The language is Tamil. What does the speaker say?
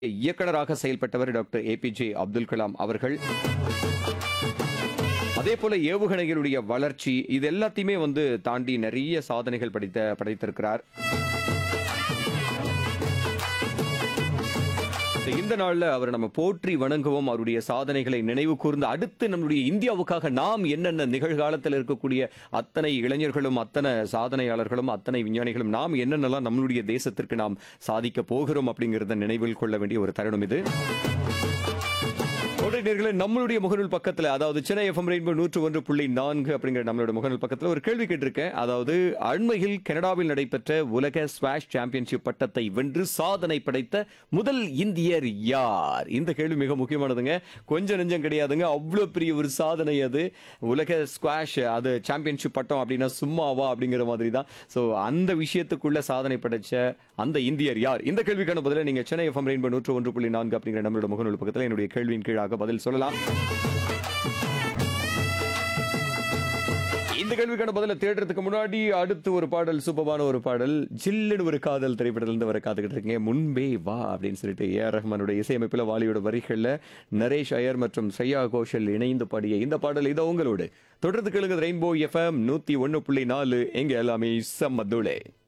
இயக்குனராக செயல்பட்டவர் டாக்டர் ஏபிஜே அப்துல் கலாம் அவர்கள் அதே போல ஏவுகணைகளுடைய வளர்ச்சி இது எல்லாத்தையுமே வந்து தாண்டி நிறைய சாதனைகள் படைத்த படைத்திருக்கிறார் So, இந்த நாள்ல அவர் நம்ம போற்றி வணங்குவோம் அவருடைய சாதனைகளை நினைவு கூர்ந்து அடுத்து நம்முடைய இந்தியாவுக்காக நாம் என்னென்ன நிகழ்காலத்தில் இருக்கக்கூடிய அத்தனை இளைஞர்களும் அத்தனை சாதனையாளர்களும் அத்தனை விஞ்ஞானிகளும் நாம் என்னென்னலாம் நம்மளுடைய தேசத்திற்கு நாம் சாதிக்க போகிறோம் அப்படிங்கறத நினைவில் கொள்ள வேண்டிய ஒரு தருணம் இது நேர்களே நம்மளுடைய முகநூல் பக்கத்துல அதாவது சென்னை எஃப்எம் ரெயின்போ நூற்று ஒன்று புள்ளி நான்கு அப்படிங்கிற நம்மளோட முகநூல் பக்கத்துல ஒரு கேள்வி கேட்டிருக்கேன் அதாவது அண்மையில் கனடாவில் நடைபெற்ற உலக ஸ்வாஷ் சாம்பியன்ஷிப் பட்டத்தை வென்று சாதனை படைத்த முதல் இந்தியர் யார் இந்த கேள்வி மிக முக்கியமானதுங்க கொஞ்சம் நெஞ்சம் கிடையாதுங்க அவ்வளோ பெரிய ஒரு சாதனை அது உலக ஸ்குவாஷ் அது சாம்பியன்ஷிப் பட்டம் அப்படின்னா சும்மாவா அப்படிங்கிற மாதிரி தான் ஸோ அந்த விஷயத்துக்குள்ள சாதனை படைச்ச அந்த இந்தியர் யார் இந்த கேள்விக்கான பதிலை நீங்க சென்னை எஃப்எம் ரெயின்போ நூற்று ஒன்று புள்ளி நான்கு அப்படிங்கிற நம்மளோட முகநூல் பக்கத்தில் என்னுடைய கேள்வியின் கீழாக பதில் சொல்லலாம் இந்த கேள்விக்கான பதில தேடுறதுக்கு முன்னாடி அடுத்து ஒரு பாடல் சூப்பரான ஒரு பாடல் ஜில்லுன்னு ஒரு காதல் திரைப்படத்திலிருந்து வர காத்துக்கிட்டு இருக்கீங்க முன்பே வா அப்படின்னு சொல்லிட்டு ஏ ஆர் ரஹ்மானுடைய இசையமைப்பில் வாலியோட வரிகளில் நரேஷ் ஐயர் மற்றும் ஸ்ரேயா கோஷல் இணைந்து பாடிய இந்த பாடல் இதோ உங்களோடு தொடர்ந்து கேளுங்க ரெயின்போ எஃப்எம் நூத்தி ஒன்னு புள்ளி நாலு எங்க எல்லாமே செம்மதுளே